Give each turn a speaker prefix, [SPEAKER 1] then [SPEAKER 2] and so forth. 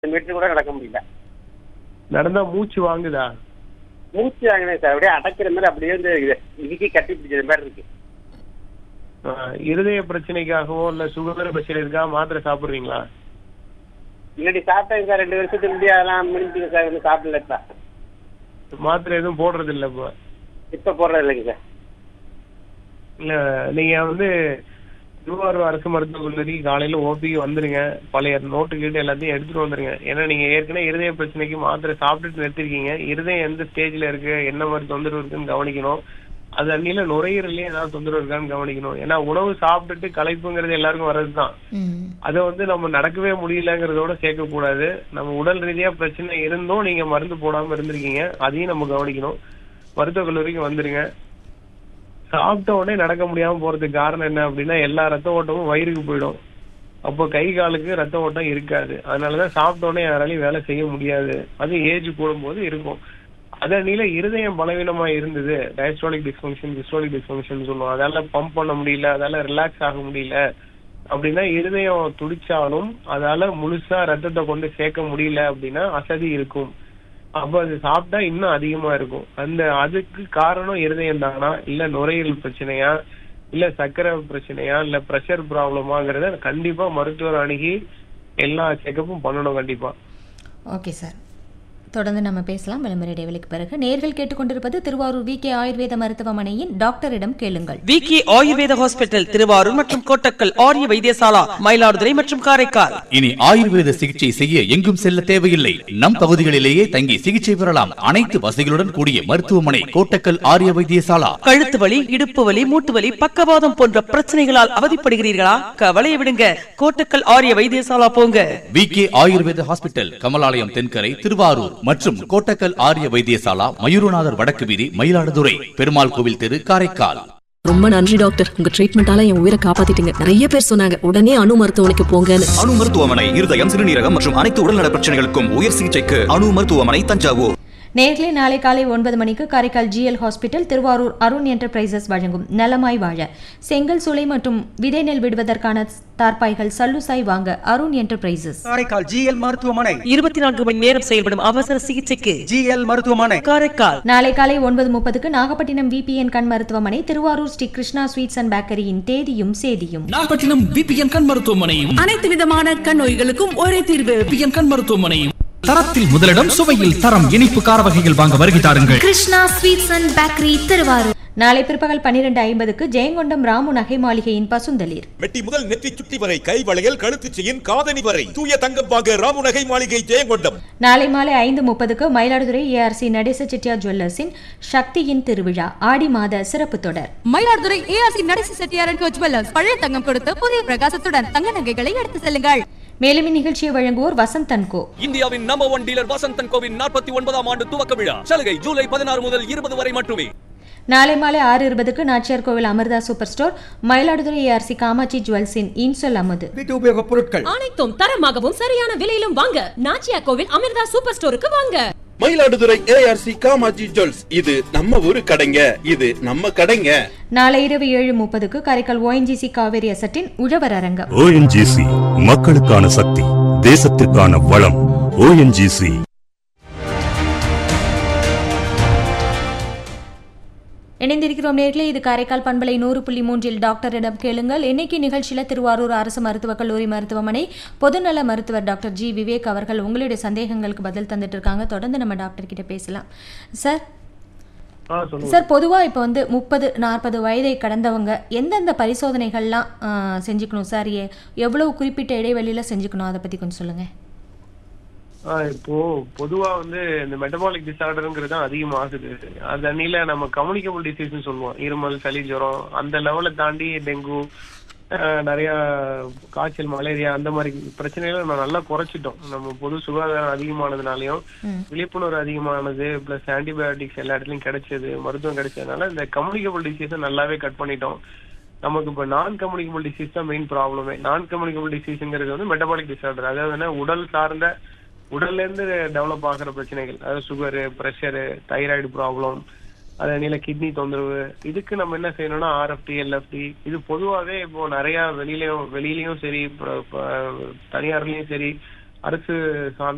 [SPEAKER 1] metre கூட நடக்க முடியல
[SPEAKER 2] நடந்தா மூச்சு வாங்குதா
[SPEAKER 1] மூச்சு வாங்கினேன் சார் அப்படியே அடைக்கிற மாதிரி அப்படியே வந்து இதுக்கு கட்டி பிடிக்கிற மாதிரி இருக்கு
[SPEAKER 2] ஆ, இருதய பிரச்சனைக்காகவோ இல்ல சுகர் பிரச்சனை இருக்கா மாத்திரை சாப்பிடுறீங்களா
[SPEAKER 1] முன்னாடி சாப்பிட்டேன் சார் ரெண்டு வருஷத்துக்கு முன்னாடி அதெல்லாம் முடிஞ்சுங்க சார் வந்து சாப்பிடல சார்
[SPEAKER 2] மாத்திரை எதுவும் போடுறது இல்ல இப்போ
[SPEAKER 1] இப்ப போடுறது இல்லைங்க சார்
[SPEAKER 2] இல்ல நீங்க வந்து திருவாரூர் அரசு மருத்துவக் கல்லூரி காலையில ஓபிக்கு வந்துருங்க பழைய நோட்டு கீட்டு எல்லாத்தையும் எடுத்துட்டு வந்துருங்க ஏன்னா நீங்க ஏற்கனவே இருதய பிரச்சனைக்கு மாத்திரை சாப்பிட்டுட்டு நிறுத்திருக்கீங்க இருதயம் எந்த ஸ்டேஜ்ல இருக்கு என்ன மாதிரி தொந்தரவு இருக்குன்னு கவனிக்கணும் அது அன்னில நுரையீரலையும் ஏதாவது தொந்தரவு இருக்கான்னு கவனிக்கணும் ஏன்னா உணவு சாப்பிட்டுட்டு களைப்புங்கிறது எல்லாருக்கும் வர்றதுதான்
[SPEAKER 3] ம்
[SPEAKER 2] அதை வந்து நம்ம நடக்கவே முடியலங்கிறதோட சேர்க்க கூடாது நம்ம உடல் ரீதியா பிரச்சனை இருந்தும் நீங்க மருந்து போடாம இருந்திருக்கீங்க அதையும் நம்ம கவனிக்கணும் மருத்துவக் கல்லூரிக்கு வந்துருங்க சாப்பிட்ட உடனே நடக்க முடியாம போறதுக்கு காரணம் என்ன அப்படின்னா எல்லா ரத்த ஓட்டமும் வயிறுக்கு போயிடும் அப்போ கை காலுக்கு ரத்த ஓட்டம் இருக்காது அதனாலதான் சாப்பிட்ட உடனே யாராலையும் வேலை செய்ய முடியாது அது ஏஜ் கூடும்போது இருக்கும் அதனால இருதயம் பலவீனமா இருந்தது டயஸ்டாலிக் டிஸ்ஃபங்க்ஷன் டிஸ்டாலிக் டிஸ்ஃபங்க்ஷன் சொல்லுவோம் அதால பம்ப் பண்ண முடியல அதால ரிலாக்ஸ் ஆக முடியல அப்படின்னா இருதயம் துடிச்சாலும் அதால முழுசா ரத்தத்தை கொண்டு சேர்க்க முடியல அப்படின்னா அசதி இருக்கும் அப்ப அது சாப்பிட்டா இன்னும் அதிகமா இருக்கும் அந்த அதுக்கு காரணம் இருதயம் தானா இல்ல நுரையீரல் பிரச்சனையா இல்ல சர்க்கரை பிரச்சனையா இல்ல பிரஷர் ப்ராப்ளமாங்கிறத கண்டிப்பா மருத்துவர் அணுகி எல்லா செக்கப்பும் பண்ணணும் கண்டிப்பா
[SPEAKER 3] ஓகே சார் தொடர்ந்து நம்ம பேசலாம் விளம்பர இடைவெளிக்கு பிறகு நேர்கள் கேட்டுக்கொண்டிருப்பது திருவாரூர் வி கே ஆயுர்வேத மருத்துவமனையின் டாக்டரிடம் கேளுங்கள்
[SPEAKER 4] விகே ஆயுர்வேத ஹாஸ்பிட்டல் திருவாரூர் மற்றும் கோட்டக்கல் ஆரிய வைத்தியசாலா மயிலாடுதுறை மற்றும் காரைக்கால்
[SPEAKER 5] இனி ஆயுர்வேத சிகிச்சை செய்ய எங்கும் செல்ல தேவையில்லை நம் பகுதிகளிலேயே தங்கி சிகிச்சை பெறலாம் அனைத்து வசதிகளுடன் கூடிய மருத்துவமனை கோட்டக்கல் ஆரிய வைத்தியசாலா
[SPEAKER 4] கழுத்து வலி இடுப்பு வலி மூட்டு வலி பக்கவாதம் போன்ற பிரச்சனைகளால் அவதிப்படுகிறீர்களா கவலையை விடுங்க கோட்டக்கல் ஆரிய வைத்தியசாலா போங்க
[SPEAKER 5] V K Ayurveda hospital Kamalalayam Thenkarai Thiruvarur மற்றும் கோட்டக்கல் ஆரிய வைத்தியசாலா மயூரநாதர் வடக்கு வீதி மயிலாடுதுறை பெருமாள் கோவில் தெரு காரைக்கால்
[SPEAKER 6] ரொம்ப நன்றி டாக்டர் உங்க ட்ரீட்மெண்டால என் உயிரை காப்பாத்திட்டீங்க நிறைய பேர் சொன்னாங்க உடனே அணு மருத்துவமனைக்கு போங்கன்னு
[SPEAKER 7] அணு மருத்துவமனை இருதயம் சிறுநீரகம் மற்றும் அனைத்து உடல்நல பிரச்சனைகளுக்கும் உயர் சிகிச்சைக்கு அணு மருத்துவமனை தஞ்சாவூர்
[SPEAKER 3] நேர்களே நாளை காலை ஒன்பது மணிக்கு Karaikal GL hospital Thiruvarur Arun enterprises வழங்கும் நலமாய் வாழ செங்கல் சூளை மற்றும் விதை நெல் விடுவதற்கான தார்பாய்கள் சல்லுசாய் வாங்க அருண் என்டர்பிரைசஸ்
[SPEAKER 8] காரைக்கால் ஜிஎல் மருத்துவமனை
[SPEAKER 4] இருபத்தி நான்கு மணி நேரம் செயல்படும் அவசர சிகிச்சைக்கு
[SPEAKER 8] ஜிஎல் மருத்துவமனை
[SPEAKER 4] காரைக்கால்
[SPEAKER 3] நாளை காலை ஒன்பது முப்பதுக்கு நாகப்பட்டினம் விபிஎன் கண் மருத்துவமனை திருவாரூர் ஸ்ரீ கிருஷ்ணா ஸ்வீட்ஸ் அண்ட் பேக்கரியின் தேதியும் சேதியும்
[SPEAKER 9] நாகப்பட்டினம் விபிஎன் கண் மருத்துவமனையும்
[SPEAKER 6] அனைத்து விதமான கண் நோய்களுக்கும் ஒரே தீர்வு
[SPEAKER 9] விபிஎன் கண் மருத்துவமனையும் தரத்தில் முதலிடம் சுவையில் தரம் இனிப்பு கார வகைகள் வாங்க வருகை தாருங்கள்
[SPEAKER 3] Krishna sweets and bakery Thiruvarur நாளை பிற்பகல் பன்னிரண்டு ஐம்பதுக்கு ஜெயங்கொண்டம் ராமு நகை மாளிகையின் பசுந்தளிர்
[SPEAKER 10] மெட்டி முதல் நெற்றி சுட்டி வரை கை வளையல் கழுத்து செயின் காதணி வரை தூய தங்கம் வாங்க ராமுநகை மாளிகை ஜெயங்கொண்டம்
[SPEAKER 3] நாளை மாலை ஐந்து முப்பதுக்கு மயிலாடுதுறை ஏஆர்சி நடேச செட்டியார் ஜுவல்லர்ஸின் சக்தியின் திருவிழா ஆடி மாத சிறப்பு தொடர்
[SPEAKER 11] Mayiladuthurai ARC Natesi Chettiar and jewellers பழைய தங்கம் கொடுத்து புதிய பிரகாசத்துடன் தங்க நகைகளை எடுத்து செல்லுங்கள்
[SPEAKER 3] மேலும் இந்நிகழ்ச்சியை வழங்குவோர் வசந்த் அன்கோ
[SPEAKER 10] இந்தியாவின் நம்பர் ஒன் டீலர் வசந்தன் கோவின் நாற்பத்தி ஒன்பதாம் ஆண்டு துவக்க விழா சலுகை ஜூலை பதினாறு முதல் இருபது வரை மட்டுமே
[SPEAKER 3] நாளை மாலை ஆறு இருபதுக்கு Nachiyar Koil Amirtha super store Mayiladuthurai ARC Kamatchi ஜுவல்ஸின் இன்சொல் அமுது
[SPEAKER 8] வீட்டு உபயோக பொருட்கள்
[SPEAKER 11] அனைத்தும் தரமாகவும் சரியான விலையிலும் வாங்க நாச்சியா கோவில் அமிர்தா சூப்பர் ஸ்டோருக்கு வாங்க
[SPEAKER 10] மயிலாடுதுறை ஏஆர்சி காமாஜி ஜுவல்ஸ் இது நம்ம ஊரு கடைங்க இது நம்ம கடைங்க
[SPEAKER 3] நாளை இரவு ஏழு முப்பதுக்கு காரைக்கால் ஓஎன்ஜிசி காவேரி அசட்டின் உழவர் அரங்கம்
[SPEAKER 12] ஓஎன்ஜிசி மக்களுக்கான சக்தி தேசத்திற்கான வளம் ஓஎன்ஜிசி
[SPEAKER 3] இணைந்திருக்கிறோம் நேர்களே இது காரைக்கால் பண்பலை நூறு புள்ளி மூன்றில் டாக்டரிடம் கேளுங்கள் இன்னைக்கு நிகழ்ச்சியில் திருவாரூர் அரசு மருத்துவக் கல்லூரி மருத்துவமனை பொதுநல மருத்துவர் டாக்டர் ஜி விவேக் அவர்கள் உங்களுடைய சந்தேகங்களுக்கு பதில் தந்துட்டு இருக்காங்க தொடர்ந்து நம்ம டாக்டர் கிட்ட பேசலாம் சார்
[SPEAKER 2] ஆ சொல்லுங்க
[SPEAKER 3] சார் பொதுவாக இப்போ வந்து முப்பது நாற்பது வயதை கடந்தவங்க எந்தெந்த பரிசோதனைகள்லாம் ஆ, செஞ்சுக்கணும் சார் எ- எவ்வளவு குறிப்பிட்ட இடைவெளியில் செஞ்சுக்கணும் அதை பற்றி கொஞ்சம் சொல்லுங்கள்
[SPEAKER 2] ஆ, இப்போ பொதுவா வந்து இந்த மெட்டபாலிக் டிசார்டருங்கிறது தான் அதிகமாகுது அது அன்னில நம்ம கம்யூனிகபிள் டிசீஸ்னு சொல்லுவோம் இருமல் சளி ஜுரம் அந்த லெவலை தாண்டி டெங்கு ஆஹ், நிறைய காய்ச்சல் மலேரியா அந்த மாதிரி பிரச்சனைகளை நம்ம நல்லா குறைச்சிட்டோம் நம்ம பொது சுகாதாரம் அதிகமானதுனாலயும் விழிப்புணர்வு அதிகமானது பிளஸ் ஆன்டிபயோட்டிக்ஸ் எல்லா இடத்துலயும் கிடைச்சது மருத்துவம் கிடைச்சதுனால இந்த கம்யூனிகபிள் டிசீஸை நல்லாவே கட் பண்ணிட்டோம் நமக்கு இப்ப நான் கம்யூனிகபிள் டிசீஸ் தான் மெயின் ப்ராப்ளமே நான் கம்யூனிகபிள் டிசீஸ்ங்கிறது வந்து மெட்டபாலிக் டிசார்டர் அதாவது என்ன உடல் சார்ந்த உடல்ல இருந்து டெவலப் ஆகிற பிரச்சனைகள் அதாவது சுகரு ப்ரெஷரு தைராய்டு ப்ராப்ளம் அது நீல கிட்னி தொந்தரவு இதுக்கு நம்ம என்ன செய்யணும்னா ஆர்எஃப்டி எல்எஃப்டி இது பொதுவாவே இப்போ நிறைய வெளியிலயும் வெளியிலயும் சரி அப்புறம் இப்ப தனியார்லயும் சரி அரசு சார்ந்த